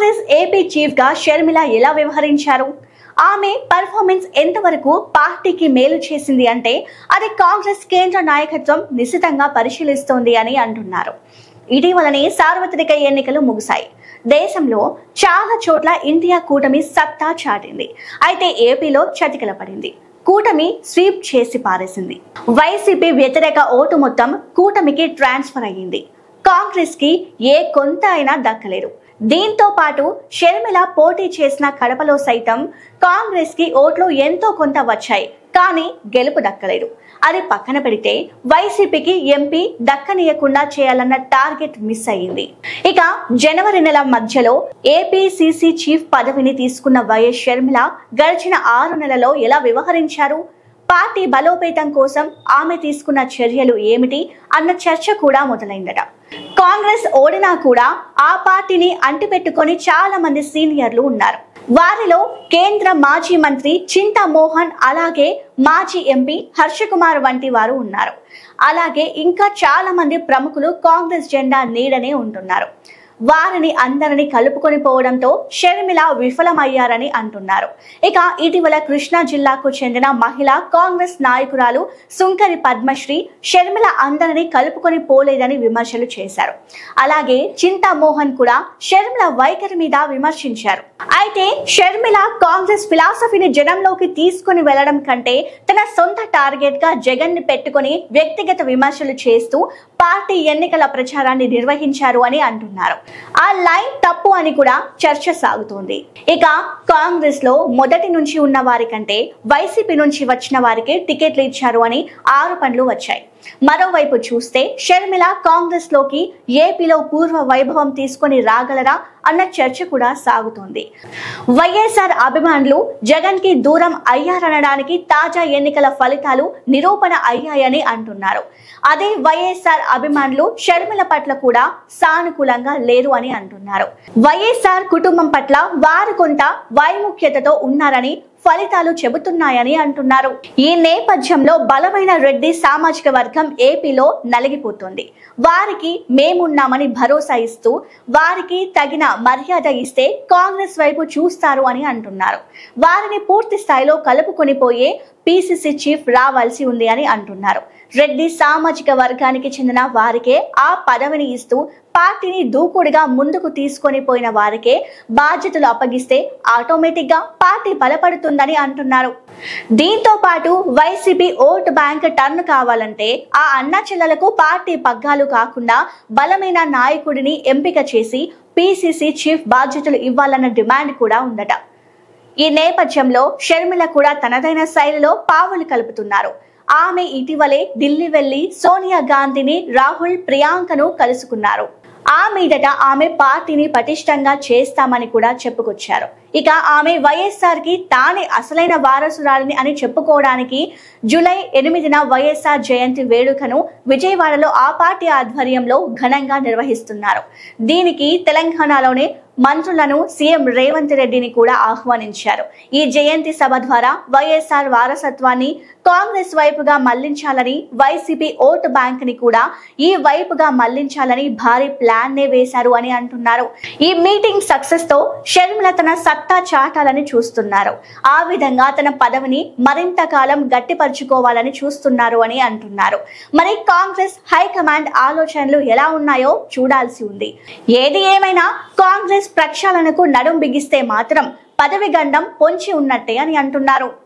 Congress AP chief గా షర్మిల ఎలా వ్యవహరించారు ఆమె పర్ఫార్మెన్స్ ఎంతవరకు పార్టీకి మేలు చేసింది అంటే అది కాంగ్రెస్ కేంద్ర నాయకత్వం నిశితంగా పరిశీలిస్తోంది అని అంటున్నారు ఇటీవలనే సార్వత్రిక ఎన్నికలు ముగిశాయి దేశంలో చాలా చోట్ల ఇండియా కూటమి సత్తా చాటింది అయితే ఏపీలో చతికిల పడింది కూటమి స్వీప్ చేసి పారేసింది వైసీపీ వ్యతిరేక ఓటు మొత్తం కూటమికి ట్రాన్స్ఫర్ అయ్యింది కాంగ్రెస్ కి ఏ కొంత అయినా దక్కలేదు దీంతో పాటు షర్మిల పోటీ చేసిన కడపలో సైతం కాంగ్రెస్ కి ఓట్లు ఎంతో కొంత వచ్చాయి కానీ గెలుపు దక్కలేదు అది పక్కన పెడితే వైసీపీకి ఎంపీ దక్కనీయకుండా చేయాలన్న టార్గెట్ మిస్ అయ్యింది ఇక జనవరి నెల మధ్యలో ఏపీసీసీ చీఫ్ పదవిని తీసుకున్న వైఎస్ షర్మిల గడిచిన ఆరు నెలలో ఎలా వ్యవహరించారు పార్టీ బలోపేతం కోసం ఆమె తీసుకున్న చర్యలు ఏమిటి అన్న చర్చ కూడా మొదలైందట కాంగ్రెస్ ఓడినా కూడా ఆ పార్టీని అంటిపెట్టుకొని చాలా మంది సీనియర్లు ఉన్నారు వారిలో కేంద్ర మాజీ మంత్రి చింతా మోహన్ అలాగే మాజీ ఎంపీ హర్షకుమార్ వంటి వారు ఉన్నారు అలాగే ఇంకా చాలా మంది ప్రముఖులు కాంగ్రెస్ జెండా నీడనే ఉంటున్నారు వారిని అందరిని కలుపుకొని పోవడంతో షర్మిల విఫలమయ్యారని అంటున్నారు ఇక ఇటీవల కృష్ణా జిల్లాకు చెందిన మహిళ కాంగ్రెస్ నాయకురాలు సుంకరి పద్మశ్రీ షర్మిల అందరినీ కలుపుకొని పోలేదని విమర్శలు చేశారు అలాగే చింతా మోహన్ కూడా షర్మిల వైఖరి మీద విమర్శించారు అయితే షర్మిల కాంగ్రెస్ ఫిలాసఫీని జనంలోకి తీసుకుని వెళ్లడం కంటే తన సొంత టార్గెట్ గా జగన్ ని పెట్టుకుని వ్యక్తిగత విమర్శలు చేస్తూ పార్టీ ఎన్నికల ప్రచారాన్ని నిర్వహించారు అని అంటున్నారు ఆ లైన్ తప్పు అని కూడా చర్చ సాగుతోంది ఇక కాంగ్రెస్ లో మొదటి నుంచి ఉన్న వారి కంటే వైసీపీ నుంచి వచ్చిన వారికి టికెట్లు ఇచ్చారు అని ఆరోపణలు వచ్చాయి మరోవైపు చూస్తే షర్మిల కాంగ్రెస్ లోకి ఏపీలో పూర్వ వైభవం తీసుకొని రాగలరా అన్న చర్చ కూడా సాగుతోంది వైఎస్ఆర్ అభిమానులు జగన్ కి దూరం అయ్యారనడానికి తాజా ఎన్నికల ఫలితాలు నిరూపణ అయ్యాయని అంటున్నారు అదే వైఎస్ఆర్ అభిమానులు షర్మిల పట్ల కూడా సానుకూలంగా లేరు అని అంటున్నారు వైఎస్ఆర్ కుటుంబం పట్ల వారు కొంత వైముఖ్యతతో ఉన్నారని ఫలితాలు చెబుతున్నాయని అంటున్నారు ఈ నేపథ్యంలో బలమైన రెడ్డి సామాజిక వర్గం ఏపీలో నలిగిపోతుంది వారికి మేమున్నామని భరోసా ఇస్తూ వారికి తగిన మర్యాద ఇస్తే కాంగ్రెస్ వైపు చూస్తారు అని అంటున్నారు వారిని పూర్తి స్థాయిలో కలుపుకొని పోయే పిసిసి చీఫ్ రావాల్సి ఉంది అని అంటున్నారు రెడ్డి సామాజిక వర్గానికి చెందిన వారికే ఆ పదవిని ఇస్తూ పార్టీని దూకుడుగా ముందుకు తీసుకొని పోయిన వారికే బాధ్యతలు అప్పగిస్తే ఆటోమేటిక్ గా పార్టీ బలపడుతుందని అంటున్నారు దీంతో పాటు వైసీపీ ఓటు బ్యాంక్ టర్న్ కావాలంటే ఆ అన్న చెల్లెలకు పార్టీ పగ్గాలు కాకుండా బలమైన నాయకుడిని ఎంపిక చేసి పిసిసి చీఫ్ బాధ్యతలు ఇవ్వాలన్న డిమాండ్ కూడా ఉందట ఈ నేపథ్యంలో షర్మిల కూడా తనదైన శైలిలో పావులు కలుపుతున్నారు ఆమె ఇటీవలే ఢిల్లీ వెళ్లి సోనియా గాంధీని రాహుల్ ప్రియాంకను కలుసుకున్నారు ఆ మీదట ఆమె పార్టీని పటిష్టంగా చేస్తామని కూడా చెప్పుకొచ్చారు ఇక ఆమె వైఎస్ఆర్ కి తానే అసలైన వారసురాలిని అని చెప్పుకోవడానికి జూలై ఎనిమిదిన వైఎస్ఆర్ జయంతి వేడుకను విజయవాడలో ఆ పార్టీ ఆధ్వర్యంలో ఘనంగా నిర్వహిస్తున్నారు దీనికి తెలంగాణలోనే మంత్రులను సీఎం రేవంత్ రెడ్డిని కూడా ఆహ్వానించారు ఈ జయంతి సభ ద్వారా వైఎస్ఆర్ వారసత్వాన్ని కాంగ్రెస్ వైపుగా మళ్లించాలని వైసీపీ ఓటు బ్యాంక్ ని కూడా ఈ వైపుగా మళ్లించాలని భారీ ప్లాన్ నే వేశారు అని అంటున్నారు ఈ మీటింగ్ సక్సెస్ తో షర్మిల తన సత్తా చాటాలని చూస్తున్నారు ఆ విధంగా తన పదవిని మరింత కాలం గట్టిపరుచుకోవాలని చూస్తున్నారు అని అంటున్నారు మరి కాంగ్రెస్ హైకమాండ్ ఆలోచనలు ఎలా ఉన్నాయో చూడాల్సి ఉంది ఏది ఏమైనా కాంగ్రెస్ ప్రక్షాళనకు నడుం బిగిస్తే మాత్రం పదవి గండం పొంచి ఉన్నట్టే అని అంటున్నారు